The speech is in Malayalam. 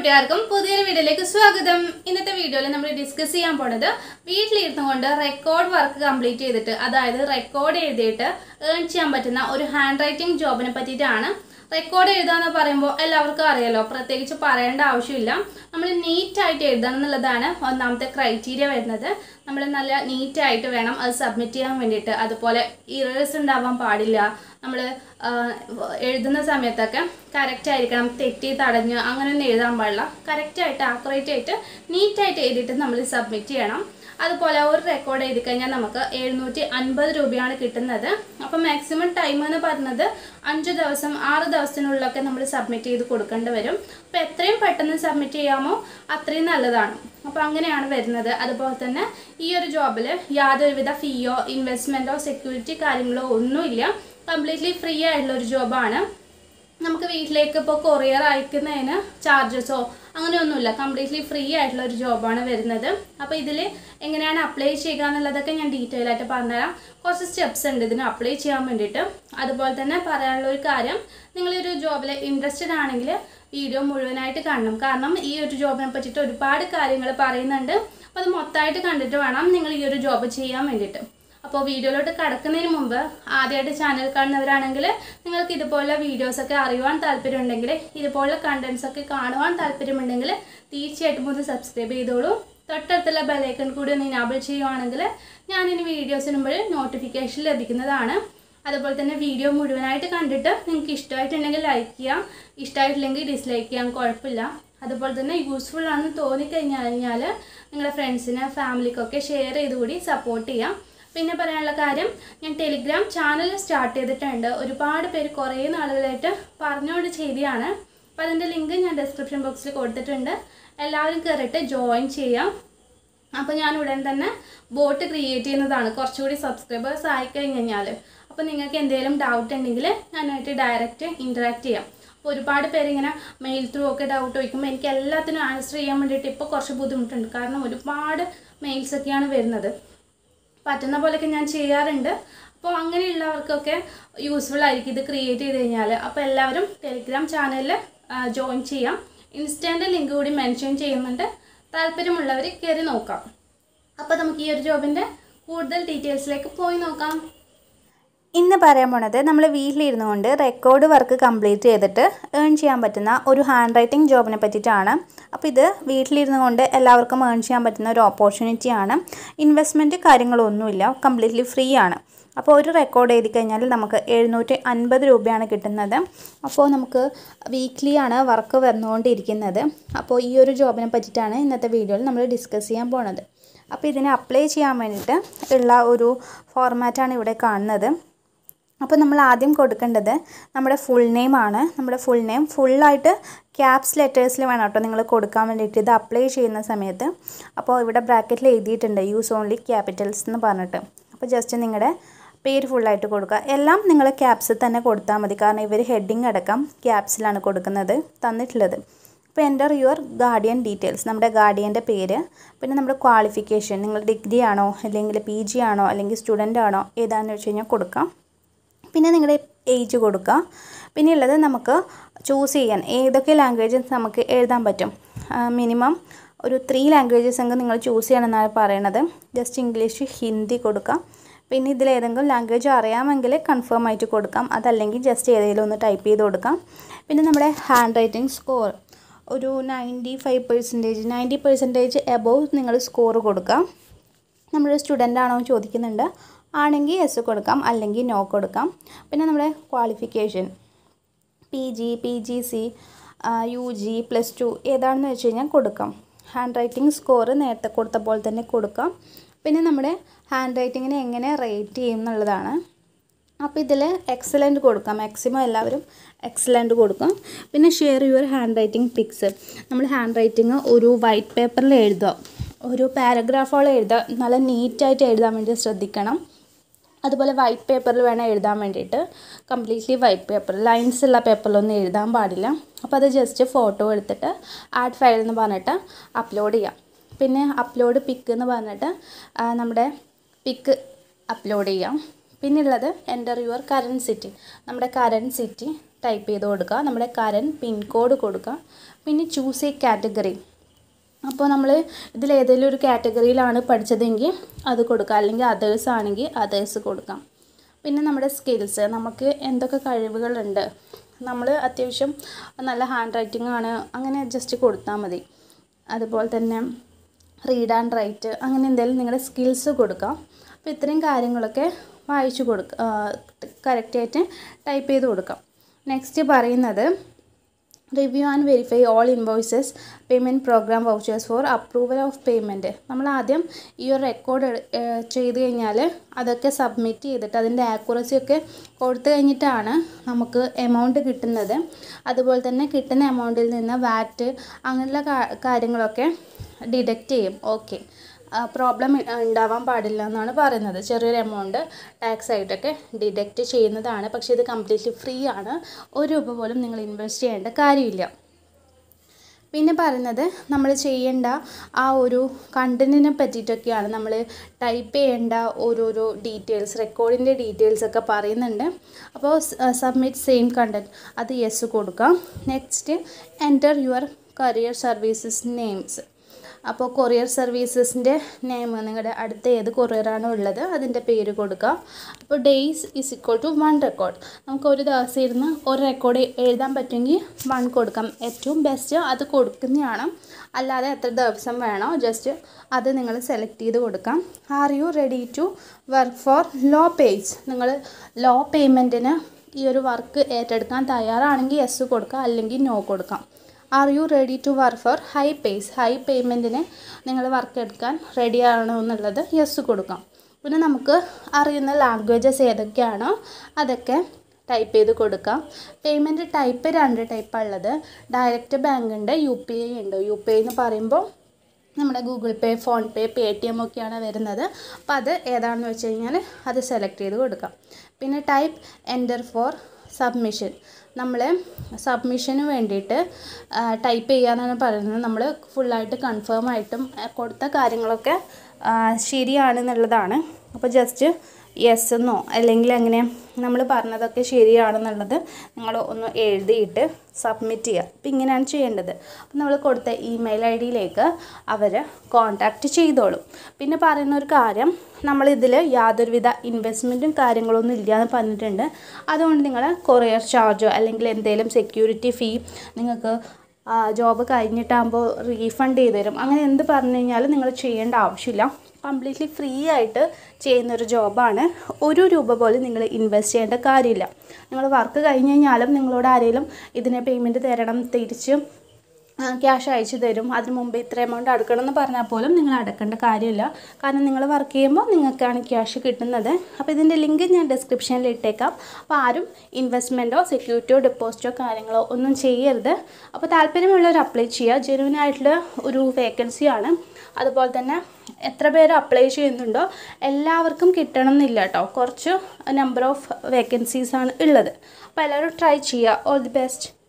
കൂട്ടുകാർക്കും പുതിയൊരു വീഡിയോയിലേക്ക് സ്വാഗതം ഇന്നത്തെ വീഡിയോയിൽ നമ്മൾ ഡിസ്കസ് ചെയ്യാൻ പോണത് വീട്ടിലിരുന്നു കൊണ്ട് റെക്കോർഡ് വർക്ക് കംപ്ലീറ്റ് ചെയ്തിട്ട് അതായത് റെക്കോർഡ് എഴുതിയിട്ട് ഏൺ ചെയ്യാൻ പറ്റുന്ന ഒരു ഹാൻഡ് റൈറ്റിംഗ് ജോബിനെ പറ്റിയിട്ടാണ് റെക്കോർഡ് എഴുതാന്ന് പറയുമ്പോൾ എല്ലാവർക്കും അറിയാലോ പ്രത്യേകിച്ച് പറയേണ്ട ആവശ്യമില്ല നമ്മൾ നീറ്റായിട്ട് എഴുതണം എന്നുള്ളതാണ് ഒന്നാമത്തെ ക്രൈറ്റീരിയ വരുന്നത് നമ്മൾ നല്ല നീറ്റായിട്ട് വേണം അത് സബ്മിറ്റ് ചെയ്യാൻ വേണ്ടിയിട്ട് അതുപോലെ ഇറേഴ്സ് ഉണ്ടാവാൻ പാടില്ല നമ്മൾ എഴുതുന്ന സമയത്തൊക്കെ കറക്റ്റ് ആയിരിക്കണം തെറ്റി തടഞ്ഞ് അങ്ങനെയൊന്നും എഴുതാൻ പാടില്ല കറക്റ്റായിട്ട് ആക്യുറേറ്റ് ആയിട്ട് നീറ്റായിട്ട് എഴുതിയിട്ട് നമ്മൾ സബ്മിറ്റ് ചെയ്യണം അതുപോലെ ഒരു റെക്കോർഡ് എഴുതി കഴിഞ്ഞാൽ നമുക്ക് എഴുന്നൂറ്റി അൻപത് രൂപയാണ് കിട്ടുന്നത് അപ്പം മാക്സിമം ടൈം എന്ന് പറയുന്നത് അഞ്ച് ദിവസം ആറ് ദിവസത്തിനുള്ളിലൊക്കെ നമ്മൾ സബ്മിറ്റ് ചെയ്ത് കൊടുക്കേണ്ടി വരും അപ്പോൾ എത്രയും പെട്ടെന്ന് സബ്മിറ്റ് ചെയ്യാമോ അത്രയും നല്ലതാണ് അപ്പോൾ അങ്ങനെയാണ് വരുന്നത് അതുപോലെ തന്നെ ഈ ഒരു ജോബിൽ യാതൊരുവിധ ഫീയോ ഇൻവെസ്റ്റ്മെൻറ്റോ സെക്യൂരിറ്റി കാര്യങ്ങളോ ഒന്നുമില്ല കംപ്ലീറ്റ്ലി ഫ്രീ ആയിട്ടുള്ള ഒരു ജോബാണ് നമുക്ക് വീട്ടിലേക്ക് ഇപ്പോൾ കൊറിയർ അയക്കുന്നതിന് ചാർജസോ അങ്ങനെയൊന്നുമില്ല കംപ്ലീറ്റ്ലി ഫ്രീ ആയിട്ടുള്ള ഒരു ജോബാണ് വരുന്നത് അപ്പോൾ ഇതിൽ എങ്ങനെയാണ് അപ്ലൈ ചെയ്യുക എന്നുള്ളതൊക്കെ ഞാൻ ഡീറ്റെയിൽ ആയിട്ട് പറഞ്ഞുതരാം കുറച്ച് സ്റ്റെപ്സ് ഉണ്ട് ഇതിന് അപ്ലൈ ചെയ്യാൻ വേണ്ടിയിട്ട് അതുപോലെ തന്നെ പറയാനുള്ള ഒരു കാര്യം നിങ്ങളൊരു ജോബിൽ ഇൻട്രസ്റ്റഡ് ആണെങ്കിൽ വീഡിയോ മുഴുവനായിട്ട് കാണണം കാരണം ഈ ഒരു ജോബിനെ പറ്റിയിട്ട് ഒരുപാട് കാര്യങ്ങൾ പറയുന്നുണ്ട് അപ്പോൾ അത് മൊത്തമായിട്ട് കണ്ടിട്ട് വേണം നിങ്ങൾ ഈ ഒരു ജോബ് ചെയ്യാൻ വേണ്ടിയിട്ട് അപ്പോൾ വീഡിയോയിലോട്ട് കടക്കുന്നതിന് മുമ്പ് ആദ്യമായിട്ട് ചാനൽ കാണുന്നവരാണെങ്കിൽ നിങ്ങൾക്ക് ഇതുപോലുള്ള വീഡിയോസൊക്കെ അറിയുവാൻ താല്പര്യമുണ്ടെങ്കിൽ ഇതുപോലുള്ള കണ്ടൻസ് ഒക്കെ കാണുവാൻ താല്പര്യമുണ്ടെങ്കിൽ തീർച്ചയായിട്ടും ഒന്ന് സബ്സ്ക്രൈബ് ചെയ്തോളൂ തൊട്ടടുത്തുള്ള ബെലൈക്കൺ കൂടി ഒന്ന് ഇനാബിൾ ചെയ്യുവാണെങ്കിൽ ഞാനിനി വീഡിയോസ് ഇടുമ്പോൾ നോട്ടിഫിക്കേഷൻ ലഭിക്കുന്നതാണ് അതുപോലെ തന്നെ വീഡിയോ മുഴുവനായിട്ട് കണ്ടിട്ട് നിങ്ങൾക്ക് ഇഷ്ടമായിട്ടുണ്ടെങ്കിൽ ലൈക്ക് ചെയ്യാം ഇഷ്ടമായിട്ടില്ലെങ്കിൽ ഡിസ്ലൈക്ക് ചെയ്യാം കുഴപ്പമില്ല അതുപോലെ തന്നെ യൂസ്ഫുൾ ആണെന്ന് തോന്നിക്കഴിഞ്ഞാൽ കഴിഞ്ഞാൽ നിങ്ങളുടെ ഫ്രണ്ട്സിന് ഫാമിലിക്കൊക്കെ ഷെയർ ചെയ്ത് കൂടി സപ്പോർട്ട് ചെയ്യാം പിന്നെ പറയാനുള്ള കാര്യം ഞാൻ ടെലിഗ്രാം ചാനൽ സ്റ്റാർട്ട് ചെയ്തിട്ടുണ്ട് ഒരുപാട് പേര് കുറേ നാളുകളായിട്ട് പറഞ്ഞുകൊണ്ട് ചെയ്തിയാണ് അപ്പോൾ അതിൻ്റെ ലിങ്ക് ഞാൻ ഡിസ്ക്രിപ്ഷൻ ബോക്സിൽ കൊടുത്തിട്ടുണ്ട് എല്ലാവരും കയറിയിട്ട് ജോയിൻ ചെയ്യാം അപ്പോൾ ഞാൻ ഉടൻ തന്നെ ബോട്ട് ക്രിയേറ്റ് ചെയ്യുന്നതാണ് കുറച്ചുകൂടി സബ്സ്ക്രൈബേഴ്സ് ആയിക്കഴിഞ്ഞ് കഴിഞ്ഞാൽ അപ്പോൾ നിങ്ങൾക്ക് എന്തെങ്കിലും ഡൗട്ട് ഉണ്ടെങ്കിൽ ഞാനായിട്ട് ഡയറക്റ്റ് ഇൻറ്ററാക്ട് ചെയ്യാം അപ്പോൾ ഒരുപാട് പേര് ഇങ്ങനെ മെയിൽ ത്രൂ ഒക്കെ ഡൗട്ട് ചോദിക്കുമ്പോൾ എനിക്ക് എല്ലാത്തിനും ആൻസർ ചെയ്യാൻ വേണ്ടിയിട്ട് ഇപ്പോൾ കുറച്ച് ബുദ്ധിമുട്ടുണ്ട് കാരണം ഒരുപാട് മെയിൽസൊക്കെയാണ് വരുന്നത് പറ്റുന്ന പോലെയൊക്കെ ഞാൻ ചെയ്യാറുണ്ട് അപ്പോൾ അങ്ങനെയുള്ളവർക്കൊക്കെ യൂസ്ഫുൾ ആയിരിക്കും ഇത് ക്രിയേറ്റ് ചെയ്ത് കഴിഞ്ഞാൽ അപ്പോൾ എല്ലാവരും ടെലിഗ്രാം ചാനലിൽ ജോയിൻ ചെയ്യാം ഇൻസ്റ്റൻ്റെ ലിങ്ക് കൂടി മെൻഷൻ ചെയ്യുന്നുണ്ട് താല്പര്യമുള്ളവർ കയറി നോക്കാം അപ്പോൾ നമുക്ക് ഈ ഒരു ജോബിൻ്റെ കൂടുതൽ ഡീറ്റെയിൽസിലേക്ക് പോയി നോക്കാം ഇന്ന് പറയാൻ പോണത് നമ്മൾ വീട്ടിലിരുന്നു കൊണ്ട് റെക്കോർഡ് വർക്ക് കംപ്ലീറ്റ് ചെയ്തിട്ട് ഏൺ ചെയ്യാൻ പറ്റുന്ന ഒരു ഹാൻഡ് റൈറ്റിംഗ് ജോബിനെ പറ്റിയിട്ടാണ് അപ്പോൾ ഇത് വീട്ടിലിരുന്നു കൊണ്ട് എല്ലാവർക്കും ഏൺ ചെയ്യാൻ പറ്റുന്ന ഒരു ഓപ്പർച്യൂണിറ്റിയാണ് ഇൻവെസ്റ്റ്മെൻറ്റ് കാര്യങ്ങളൊന്നുമില്ല കംപ്ലീറ്റ്ലി ഫ്രീ ആണ് അപ്പോൾ ഒരു റെക്കോർഡ് എഴുതി കഴിഞ്ഞാൽ നമുക്ക് എഴുന്നൂറ്റി അൻപത് രൂപയാണ് കിട്ടുന്നത് അപ്പോൾ നമുക്ക് വീക്ക്ലി ആണ് വർക്ക് വന്നുകൊണ്ടിരിക്കുന്നത് അപ്പോൾ ഈ ഒരു ജോബിനെ പറ്റിയിട്ടാണ് ഇന്നത്തെ വീഡിയോയിൽ നമ്മൾ ഡിസ്കസ് ചെയ്യാൻ പോണത് അപ്പോൾ ഇതിനെ അപ്ലൈ ചെയ്യാൻ വേണ്ടിയിട്ട് ഉള്ള ഒരു ഫോർമാറ്റാണ് ഇവിടെ കാണുന്നത് അപ്പോൾ നമ്മൾ ആദ്യം കൊടുക്കേണ്ടത് നമ്മുടെ ഫുൾ നെയിം ആണ് നമ്മുടെ ഫുൾ നെയിം ഫുള്ളായിട്ട് ക്യാപ്സ് ലെറ്റേഴ്സിൽ വേണം കേട്ടോ നിങ്ങൾ കൊടുക്കാൻ വേണ്ടിയിട്ട് ഇത് അപ്ലൈ ചെയ്യുന്ന സമയത്ത് അപ്പോൾ ഇവിടെ ബ്രാക്കറ്റിൽ എഴുതിയിട്ടുണ്ട് യൂസ് ഓൺലി ക്യാപിറ്റൽസ് എന്ന് പറഞ്ഞിട്ട് അപ്പോൾ ജസ്റ്റ് നിങ്ങളുടെ പേര് ഫുള്ളായിട്ട് കൊടുക്കുക എല്ലാം നിങ്ങൾ ക്യാപ്സിൽ തന്നെ കൊടുത്താൽ മതി കാരണം ഇവർ ഹെഡിങ് അടക്കം ക്യാപ്സിലാണ് കൊടുക്കുന്നത് തന്നിട്ടുള്ളത് അപ്പോൾ എൻ്റർ യുവർ ഗാർഡിയൻ ഡീറ്റെയിൽസ് നമ്മുടെ ഗാർഡിയൻ്റെ പേര് പിന്നെ നമ്മുടെ ക്വാളിഫിക്കേഷൻ നിങ്ങൾ ഡിഗ്രി ആണോ അല്ലെങ്കിൽ പി ജി ആണോ അല്ലെങ്കിൽ സ്റ്റുഡൻ്റ് ആണോ ഏതാണെന്ന് വെച്ച് കഴിഞ്ഞാൽ കൊടുക്കാം പിന്നെ നിങ്ങളുടെ ഏജ് കൊടുക്കുക പിന്നെ ഉള്ളത് നമുക്ക് ചൂസ് ചെയ്യാൻ ഏതൊക്കെ ലാംഗ്വേജസ് നമുക്ക് എഴുതാൻ പറ്റും മിനിമം ഒരു ത്രീ ലാംഗ്വേജസ് എങ്കിൽ നിങ്ങൾ ചൂസ് ചെയ്യണമെന്നാണ് പറയണത് ജസ്റ്റ് ഇംഗ്ലീഷ് ഹിന്ദി കൊടുക്കാം പിന്നെ ഇതിൽ ഏതെങ്കിലും ലാംഗ്വേജ് അറിയാമെങ്കിൽ കൺഫേം ആയിട്ട് കൊടുക്കാം അതല്ലെങ്കിൽ ജസ്റ്റ് ഏതെങ്കിലും ഒന്ന് ടൈപ്പ് ചെയ്ത് കൊടുക്കാം പിന്നെ നമ്മുടെ ഹാൻഡ് റൈറ്റിംഗ് സ്കോർ ഒരു ninety five percentage ninety percentage above നിങ്ങൾ സ്കോർ കൊടുക്കാം നമ്മൾ സ്റ്റുഡൻ്റ് ആണോ എന്ന് ചോദിക്കുന്നുണ്ട് ആണെങ്കിൽ എസ് കൊടുക്കാം അല്ലെങ്കിൽ നോ കൊടുക്കാം പിന്നെ നമ്മുടെ qualification P G P G C U G plus two ഏതാണെന്ന് വെച്ച് കഴിഞ്ഞാൽ കൊടുക്കാം ഹാൻഡ് റൈറ്റിംഗ് സ്കോർ നേരത്തെ കൊടുത്ത പോലെ തന്നെ കൊടുക്കാം പിന്നെ നമ്മുടെ ഹാൻഡ് റൈറ്റിങ്ങിനെ എങ്ങനെ റേറ്റ് ചെയ്യും എന്നുള്ളതാണ് അപ്പോൾ ഇതിൽ എക്സലൻറ്റ് കൊടുക്കാം മാക്സിമം എല്ലാവരും എക്സലൻറ്റ് കൊടുക്കാം പിന്നെ share your handwriting pics നമ്മൾ ഹാൻഡ് റൈറ്റിംഗ് ഒരു വൈറ്റ് പേപ്പറിൽ എഴുതുക ഒരു പാരഗ്രാഫോളം എഴുതുക നല്ല നീറ്റായിട്ട് എഴുതാൻ വേണ്ടി ശ്രദ്ധിക്കണം അതുപോലെ വൈറ്റ് പേപ്പറിൽ വേണം എഴുതാൻ വേണ്ടിയിട്ട് കംപ്ലീറ്റ്ലി വൈറ്റ് പേപ്പർ ലൈൻസ് ഉള്ള പേപ്പറിലൊന്നും എഴുതാൻ പാടില്ല അപ്പോൾ അത് ജസ്റ്റ് ഫോട്ടോ എടുത്തിട്ട് ആഡ് ഫയൽ എന്ന് പറഞ്ഞിട്ട് അപ്ലോഡ് ചെയ്യാം പിന്നെ അപ്ലോഡ് പിക്ക് എന്ന് പറഞ്ഞിട്ട് നമ്മുടെ പിക്ക് അപ്ലോഡ് ചെയ്യാം പിന്നുള്ളത് എൻ്റർ യുവർ കറൻറ്റ് സിറ്റി നമ്മുടെ കറൻറ്റ് സിറ്റി ടൈപ്പ് ചെയ്ത് കൊടുക്കുക നമ്മുടെ കറൻറ്റ് പിൻകോഡ് കൊടുക്കുക പിന്നെ ചൂസ് എ കാറ്റഗറി അപ്പോൾ നമ്മൾ ഇതിൽ ഏതെങ്കിലും ഒരു കാറ്റഗറിയിലാണ് പഠിച്ചതെങ്കിൽ അത് കൊടുക്കാം അല്ലെങ്കിൽ അതേഴ്സ് ആണെങ്കിൽ അതേഴ്സ് കൊടുക്കാം പിന്നെ നമ്മുടെ സ്കിൽസ് നമുക്ക് എന്തൊക്കെ കഴിവുകളുണ്ട് നമ്മൾ അത്യാവശ്യം നല്ല ഹാൻഡ് റൈറ്റിംഗ് ആണ് അങ്ങനെ ജസ്റ്റ് കൊടുത്താൽ മതി അതുപോലെ തന്നെ റീഡ് ആൻഡ് റൈറ്റ് അങ്ങനെ എന്തെങ്കിലും നിങ്ങളുടെ സ്കിൽസ് കൊടുക്കാം അപ്പോൾ ഇത്രയും കാര്യങ്ങളൊക്കെ വായിച്ചു കൊടുക്കുക കറക്റ്റായിട്ട് ടൈപ്പ് ചെയ്ത് കൊടുക്കാം നെക്സ്റ്റ് പറയുന്നത് review and verify all invoices payment program vouchers for approval of payment നമ്മൾ ആദ്യം ഈ ഒരു റെക്കോർഡ് ചെയ്ത് കഴിഞ്ഞാൽ അതൊക്കെ സബ്മിറ്റ് ചെയ്തിട്ട് അതിൻ്റെ ആക്യുറസി ഒക്കെ കൊടുത്തു കഴിഞ്ഞിട്ടാണ് നമുക്ക് എമൗണ്ട് കിട്ടുന്നത് അതുപോലെ തന്നെ കിട്ടുന്ന എമൗണ്ടിൽ നിന്ന് വാറ്റ് അങ്ങനെയുള്ള കാ- കാര്യങ്ങളൊക്കെ ഡിഡക്റ്റ് ചെയ്യും ഓക്കെ പ്രോബ്ലം ഉണ്ടാവാൻ പാടില്ല എന്നാണ് പറയുന്നത് ചെറിയൊരു എമൗണ്ട് ടാക്സ് ആയിട്ടൊക്കെ ഡിഡക്റ്റ് ചെയ്യുന്നതാണ് പക്ഷേ ഇത് കംപ്ലീറ്റ്ലി ഫ്രീ ആണ് ഒരു രൂപ പോലും നിങ്ങൾ ഇൻവെസ്റ്റ് ചെയ്യേണ്ട കാര്യമില്ല പിന്നെ പറയുന്നത് നമ്മൾ ചെയ്യേണ്ട ആ ഒരു കണ്ടൻറ്റിനെ പറ്റിയിട്ടൊക്കെയാണ് നമ്മൾ ടൈപ്പ് ചെയ്യേണ്ട ഓരോരോ ഡീറ്റെയിൽസ് റെക്കോർഡിൻ്റെ ഡീറ്റെയിൽസ് ഒക്കെ പറയുന്നുണ്ട് അപ്പോൾ സബ്മിറ്റ് സെയിം കണ്ടൻറ്റ് അത് യെസ് കൊടുക്കാം next enter your courier services names അപ്പോൾ കൊറിയർ സർവീസസിൻ്റെ നെയിം നിങ്ങളുടെ അടുത്ത ഏത് കൊറിയറാണോ ഉള്ളത് അതിൻ്റെ പേര് കൊടുക്കുക അപ്പോൾ days is equal to one record നമുക്ക് ഒരു ദിവസം ഇരുന്ന് ഒരു റെക്കോർഡ് എഴുതാൻ പറ്റുമെങ്കിൽ വൺ കൊടുക്കാം ഏറ്റവും ബെസ്റ്റ് അത് കൊടുക്കുന്നതാണ് അല്ലാതെ എത്ര ദിവസം വേണോ ജസ്റ്റ് അത് നിങ്ങൾ സെലക്ട് ചെയ്ത് കൊടുക്കാം are you ready to work for low pays നിങ്ങൾ ലോ പേയ്മെൻറ്റിന് ഈ ഒരു വർക്ക് ഏറ്റെടുക്കാൻ തയ്യാറാണെങ്കിൽ യെസ് കൊടുക്കാം അല്ലെങ്കിൽ നോ കൊടുക്കാം are you ready to work for high pays high പേയ്മെൻറ്റിന് നിങ്ങൾ വർക്ക് എടുക്കാൻ റെഡി ആണോ എന്നുള്ളത് യെസ് കൊടുക്കാം പിന്നെ നമുക്ക് അറിയുന്ന ലാംഗ്വേജസ് ഏതൊക്കെയാണോ അതൊക്കെ ടൈപ്പ് ചെയ്ത് കൊടുക്കാം പേയ്മെൻറ്റ് ടൈപ്പ് രണ്ട് ടൈപ്പാണ് ഉള്ളത് ഡയറക്റ്റ് ബാങ്ക് ഉണ്ട് യു പി ഐ ഉണ്ട് യു പി ഐ എന്ന് പറയുമ്പോൾ നമ്മുടെ Google Pay PhonePe Paytm ഒക്കെയാണ് വരുന്നത് അപ്പോൾ അത് ഏതാണെന്ന് വെച്ച് കഴിഞ്ഞാൽ അത് സെലക്ട് ചെയ്ത് കൊടുക്കാം പിന്നെ ടൈപ്പ് എൻ്റർ ഫോർ സബ്മിഷൻ നമ്മൾ സബ്മിഷന് വേണ്ടിയിട്ട് ടൈപ്പ് ചെയ്യാന്നാണ് പറയുന്നത് നമ്മൾ ഫുള്ളായിട്ട് കൺഫേം ആയിട്ടും ആ, കൊടുത്ത കാര്യങ്ങളൊക്കെ ആ, ശരിയാണെന്നുള്ളതാണ് അപ്പോൾ ജസ്റ്റ് യെസ് എന്നോ അല്ലെങ്കിൽ അങ്ങനെ നമ്മൾ പറഞ്ഞതൊക്കെ ശരിയാണെന്നുള്ളത് നിങ്ങൾ ഒന്ന് എഴുതിയിട്ട് സബ്മിറ്റ് ചെയ്യുക അപ്പോൾ ഇങ്ങനെയാണ് ചെയ്യേണ്ടത് അപ്പോൾ നമ്മൾ കൊടുത്ത ഇമെയിൽ ഐ ഡിയിലേക്ക് അവർ കോൺടാക്റ്റ് ചെയ്തോളും പിന്നെ പറയുന്ന ഒരു കാര്യം നമ്മളിതിൽ യാതൊരുവിധ ഇൻവെസ്റ്റ്മെൻറ്റും കാര്യങ്ങളൊന്നും ഇല്ല എന്ന് പറഞ്ഞിട്ടുണ്ട് അതുകൊണ്ട് നിങ്ങൾ കൊറിയർ ചാർജോ അല്ലെങ്കിൽ എന്തെങ്കിലും സെക്യൂരിറ്റി ഫീ നിങ്ങൾക്ക് ജോബ് കഴിഞ്ഞിട്ടാകുമ്പോൾ റീഫണ്ട് ചെയ്ത് തരും അങ്ങനെ എന്ത് പറഞ്ഞു കഴിഞ്ഞാലും നിങ്ങൾ ചെയ്യേണ്ട ആവശ്യമില്ല കംപ്ലീറ്റ്ലി ഫ്രീ ആയിട്ട് ചെയ്യുന്നൊരു ജോബാണ് ഒരു രൂപ പോലും നിങ്ങൾ ഇൻവെസ്റ്റ് ചെയ്യേണ്ട കാര്യമില്ല നിങ്ങൾ വർക്ക് കഴിഞ്ഞ് കഴിഞ്ഞാലും നിങ്ങളോട് ആരെങ്കിലും ഇതിനെ പേയ്മെൻറ്റ് തരണം തിരിച്ച് ക്യാഷ് അയച്ചു തരും അതിന് മുമ്പ് ഇത്ര എമൗണ്ട് അടക്കണം എന്ന് പറഞ്ഞാൽ പോലും നിങ്ങൾ അടക്കേണ്ട കാര്യമില്ല കാരണം നിങ്ങൾ വർക്ക് ചെയ്യുമ്പോൾ നിങ്ങൾക്കാണ് ക്യാഷ് കിട്ടുന്നത് അപ്പോൾ ഇതിൻ്റെ ലിങ്ക് ഞാൻ ഡിസ്ക്രിപ്ഷനിൽ ഇട്ടേക്കാം അപ്പോൾ ആരും ഇൻവെസ്റ്റ്മെൻറ്റോ സെക്യൂരിറ്റിയോ ഡെപ്പോസിറ്റോ കാര്യങ്ങളോ ഒന്നും ചെയ്യരുത് അപ്പോൾ താല്പര്യമുള്ളവർ അപ്ലൈ ചെയ്യുക ജെനുവിൻ ആയിട്ടുള്ള ഒരു വേക്കൻസിയാണ് അതുപോലെ തന്നെ എത്ര പേര് അപ്ലൈ ചെയ്യുന്നുണ്ടോ എല്ലാവർക്കും കിട്ടണം എന്നില്ല കേട്ടോ കുറച്ച് നമ്പർ ഓഫ് വേക്കൻസീസാണ് ഉള്ളത് അപ്പോൾ എല്ലാവരും ട്രൈ ചെയ്യുക ഓൾ ദി ബെസ്റ്റ്